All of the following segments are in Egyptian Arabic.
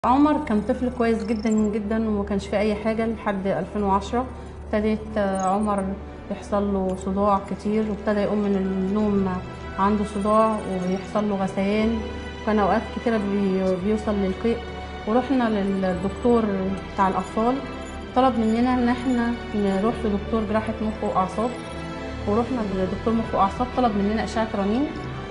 عمر كان طفل كويس جدا جدا وما كانش فيه اي حاجه لحد 2010 ابتدت عمر يحصل له صداع كتير وابتدى يقوم من النوم عنده صداع وبيحصل له غثيان وكان اوقات كتيره بي- بيوصل للقيء ورحنا للدكتور بتاع الاطفال طلب مننا ان احنا نروح لدكتور جراحه مخ واعصاب ورحنا لدكتور مخ واعصاب طلب مننا اشعه رنين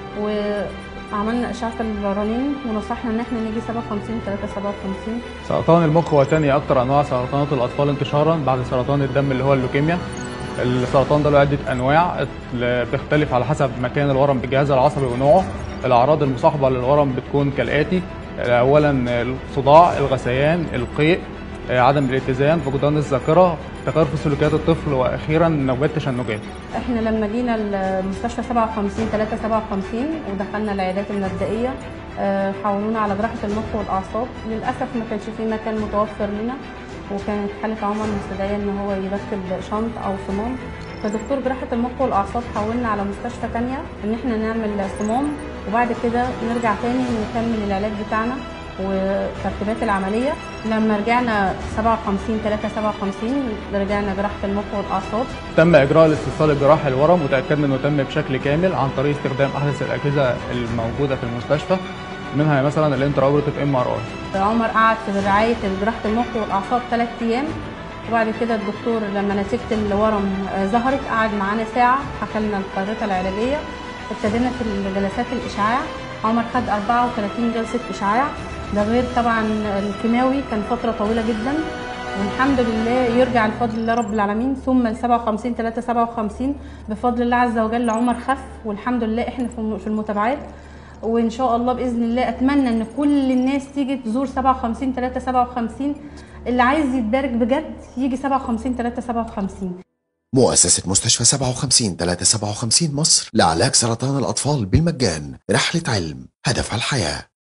وعملنا اشعه الرنين ونصحنا ان احنا نيجي 57 3 57 سرطان المخ هو تاني اكتر انواع سرطانات الاطفال انتشارا بعد سرطان الدم اللي هو اللوكيميا السرطان ده له عده انواع اللي بيختلف على حسب مكان الورم بالجهاز العصبي ونوعه الاعراض المصاحبه للورم بتكون كالاتي اولا الصداع الغثيان القيء عدم الاتزان فقدان الذاكره تغير في سلوكيات الطفل واخيرا نوبات تشنجات احنا لما جينا المستشفى 57 3 57 ودخلنا العيادات المبدئيه آه، حولونا على جراحه المخ والاعصاب للاسف ما كانش في مكان متوفر لنا وكانت حاله عمر مستدعيه ان هو يركب شنط او صمام فدكتور جراحه المخ والاعصاب حولنا على مستشفى تانية ان احنا نعمل صمام وبعد كده نرجع تاني نكمل العلاج بتاعنا وترتيبات العمليه لما رجعنا 57 3 57 رجعنا جراحه المخ والاعصاب تم اجراء الاستئصال الجراحي الورم وتاكدنا انه تم بشكل كامل عن طريق استخدام احدث الاجهزه الموجوده في المستشفى منها مثلا الانترا اوبرتيف ام ار اي عمر قعد في رعاية جراحة المخ والأعصاب ثلاث أيام وبعد كده الدكتور لما نتيجة الورم آه، ظهرت قعد معانا ساعة حكى لنا الخريطة العلاجية ابتدينا في جلسات الإشعاع عمر خد 34 جلسة إشعاع ده غير طبعا الكيماوي كان فترة طويلة جدا والحمد لله يرجع لفضل الله رب العالمين ثم ال 57 3 57 بفضل الله عز وجل عمر خف والحمد لله احنا في في المتابعات وان شاء الله باذن الله اتمنى ان كل الناس تيجي تزور 57 3 57 اللي عايز يتبارك بجد يجي 57 3 57 مؤسسة مستشفى 57 357 مصر لعلاج سرطان الأطفال بالمجان رحلة علم هدفها الحياة